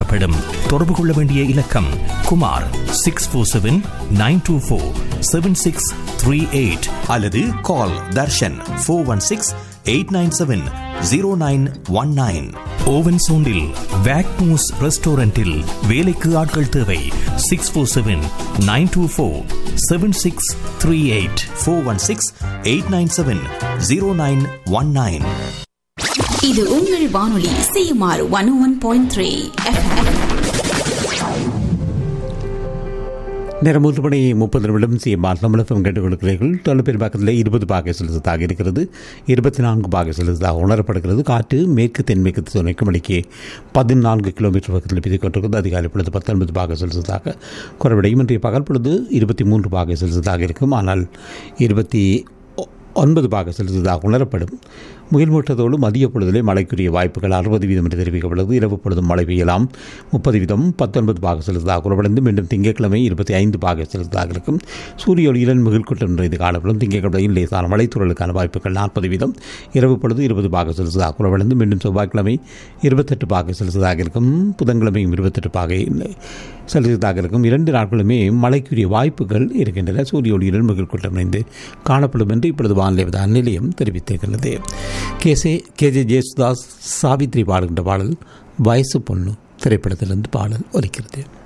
வழங்கப்படும் தொடர்பு கொள்ள வேண்டிய இலக்கம் Kumar six four seven nine two four seven six three eight அல்லது call Darshan four one six eight nine seven zero nine one nine ஓவன் சோண்டில் வேக்மூஸ் ரெஸ்டாரண்டில் வேலைக்கு ஆட்கள் தேவை six four seven nine two four seven six three eight four one six eight nine seven zero nine one nine இது உங்கள் வானொலி CMR one one point three நேரம் மூன்று மணி முப்பது நிமிடம் சிஎம்ஆர் தமிழகம் கேட்டுக் கொடுக்கிறீர்கள் தொலைபேர் பக்கத்தில் இருபது பாகை செலுத்ததாக இருக்கிறது இருபத்தி நான்கு பாகை செலுத்ததாக உணரப்படுகிறது காற்று மேற்கு தென்மேற்கு துணைக்கு மணிக்கு பதினான்கு கிலோமீட்டர் பக்கத்தில் பிதிக் கொண்டிருக்கிறது அதிகாலை பொழுது பத்தொன்பது பாகை செலுத்ததாக குறைவடையும் இன்றைய பகல் பொழுது இருபத்தி மூன்று பாகை செலுத்ததாக இருக்கும் ஆனால் இருபத்தி ஒன்பது பாக செலுத்ததாக உணரப்படும் முயல்மூட்டத்தோடு மதிய பொழுதிலே மழைக்குரிய வாய்ப்புகள் அறுபது வீதம் என்று தெரிவிக்கப்பட்டது இரவு பொழுதும் மழை பெய்யலாம் முப்பது வீதம் பத்தொன்பது பாக செலுத்ததாக குறைவடைந்து மீண்டும் திங்கட்கிழமை இருபத்தி ஐந்து பாக செலுத்ததாக இருக்கும் சூரிய ஒளியுடன் மிகிழ்கூட்டம் இது காணப்படும் திங்கட்கிழமையில் லேசான மழைத்தூரலுக்கான வாய்ப்புகள் நாற்பது வீதம் இரவு பொழுது இருபது பாக செலுத்ததாக குறைவடைந்து மீண்டும் செவ்வாய்க்கிழமை இருபத்தெட்டு பாக செலுத்ததாக இருக்கும் புதன்கிழமையும் இருபத்தெட்டு பாகை செலுத்ததாக இருக்கும் இரண்டு நாட்களுமே மழைக்குரிய வாய்ப்புகள் இருக்கின்றன சூரிய ஒளியுடன் மிகிழ்கூட்டம் இணைந்து காணப்படும் என்று இப்பொழுது வானிலை விதான் நிலையம் தெரிவித்திருக்கிறது கேசே கேஜே ஜேசுதாஸ் சாவித்ரி பாடுகின்ற பாடல் வயசு பொண்ணு திரைப்படத்திலிருந்து பாடல் ஒலிக்கிறது